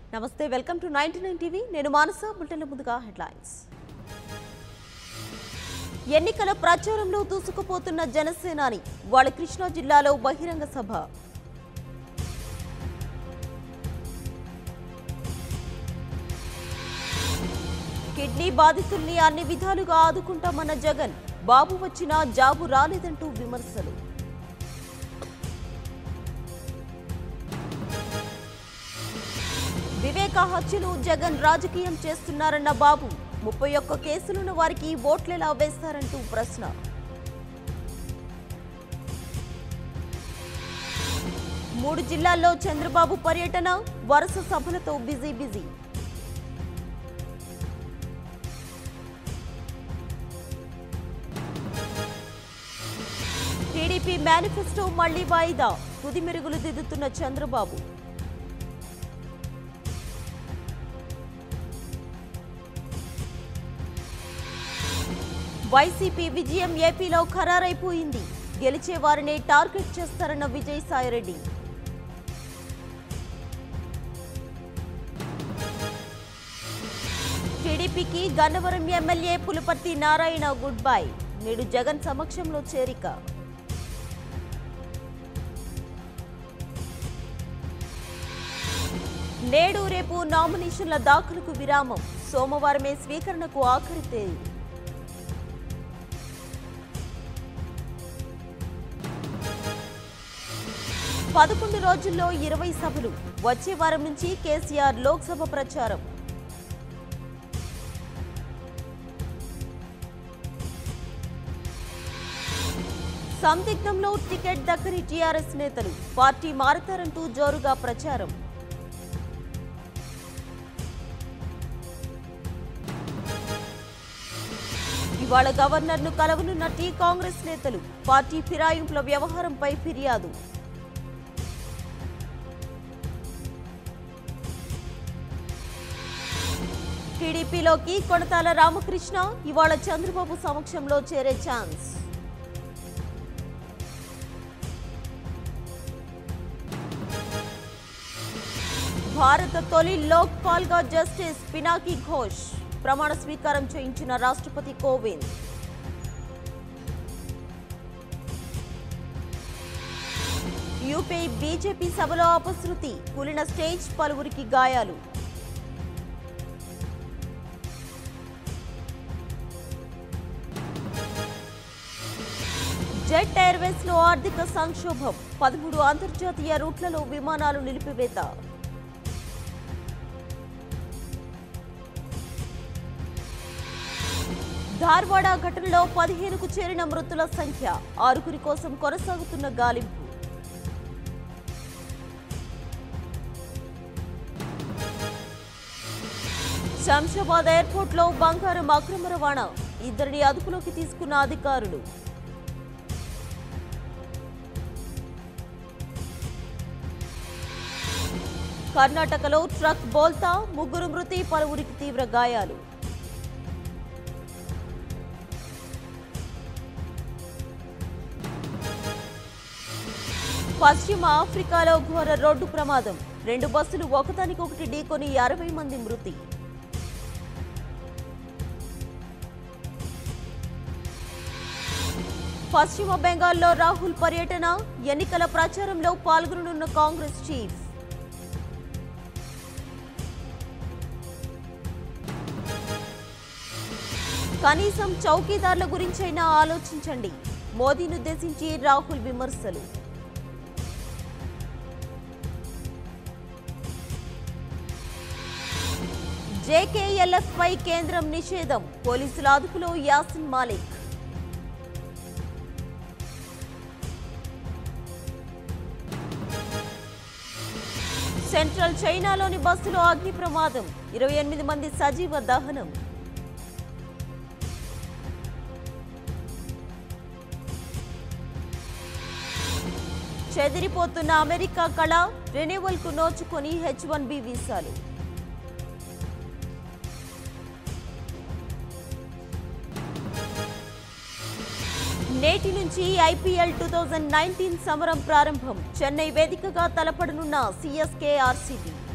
నమస్తే welcome to ninety nine TV నేను మానస బులెటిన్ల ముందుగా హెడ్లైన్స్ ఎన్నికల ప్రచారంలో దూసుకుపోతున్న జనసేనాని వాళ్ళ కృష్ణా జిల్లాలో బహిరంగ సభ కిడ్నీ బాధితుల్ని అన్ని విధాలుగా ఆదుకుంటామన్న జగన్ బాబు వచ్చినా జాబు రాలేదంటూ విమర్శలు వివేక హత్యను జగన్ రాజకీయం చేస్తున్నారన్న బాబు ముప్పై ఒక్క కేసులున్న వారికి ఓట్లెలా వేస్తారంటూ ప్రశ్న మూడు జిల్లాల్లో చంద్రబాబు పర్యటన వరుస సభలతో బిజీ బిజీ టీడీపీ మేనిఫెస్టో మళ్లీ వాయిదా తుది మెరుగులు దిద్దుతున్న చంద్రబాబు వైసీపీ విజయం ఏపీలో ఖరారైపోయింది గెలిచే వారిని టార్గెట్ చేస్తారన్న విజయసాయిరెడ్డి టీడీపీకి Gannavaram MLA Pulaparthi Narayana goodbye నేడు జగన్ సమక్షంలో చేరిక నేడు రేపు నామినేషన్ల దాఖలుకు విరామం సోమవారమే స్వీకరణకు ఆఖరి తేదీ పదకొండు రోజుల్లో ఇరవై సభలు వచ్చే వారం నుంచి కేసీఆర్ లోక్సభ ప్రచారం సందిగ్ధంలో టికెట్ దక్కని టీఆర్ఎస్ నేతలు పార్టీ మారతారంటూ జోరుగా ప్రచారం ఇవాళ గవర్నర్ను కలవనున్న టీ కాంగ్రెస్ నేతలు పార్టీ ఫిరాయింపుల వ్యవహారంపై ఫిర్యాదు టీడీపీలోకి కొనతాల రామకృష్ణ ఇవాళ చంద్రబాబు సమక్షంలో చేరే ఛాన్స్ భారత తొలి లోక్ పాల్గా జస్టిస్ పినాకి ఘోష్ ప్రమాణ స్వీకారం చేయించిన రాష్ట్రపతి కోవింద్ యూపీ బీజేపీ సభలో అపశృతి కూలిన స్టేజ్ పలువురికి గాయాలు జెట్ ఎయిర్వేస్ లో ఆర్థిక సంక్షోభం పదమూడు అంతర్జాతీయ రూట్లలో విమానాలు నిలిపివేత ధార్వాడ ఘటనలో పదిహేనుకు చేరిన మృతుల సంఖ్య ఆరుగురి కోసం కొనసాగుతున్న గాలింపు శంషాబాద్ ఎయిర్పోర్ట్ లో బంగారం అక్రమ రవాణా ఇద్దరిని అదుపులోకి తీసుకున్న అధికారులు కర్ణాటకలో ట్రక్ బోల్తా ముగ్గురు మృతి పలువురికి తీవ్ర గాయాలు పశ్చిమ ఆఫ్రికాలో ఘోర రోడ్డు ప్రమాదం రెండు బస్సులు ఒకదానికొకటి ఢీకొని అరవై మంది మృతి పశ్చిమ బెంగాల్లో రాహుల్ పర్యటన ఎన్నికల ప్రచారంలో పాల్గొననున్న కాంగ్రెస్ చీఫ్ కనీసం చౌకీదార్ల గురించైనా ఆలోచించండి మోదీనుద్దేశించి రాహుల్ విమర్శలు జేకేఎల్ఎఫ్ పై కేంద్రం నిషేధం పోలీసుల అదుపులో యాసిన్ మాలిక్ సెంట్రల్ చైనాలోని బస్సులో అగ్ని ప్రమాదం ఇరవై ఎనిమిది మంది సజీవ దహనం చెదిరిపోతున్న అమెరికా కళ రెన్యువల్ కు నోచుకొని హెచ్ వన్ బి వీసాలు నేటి నుంచి ఐపీఎల్ టూ థౌజండ్ నైన్టీన్ సమరం ప్రారంభం చెన్నై వేదికగా తలపడనున్న సిఎస్కే ఆర్సీబీ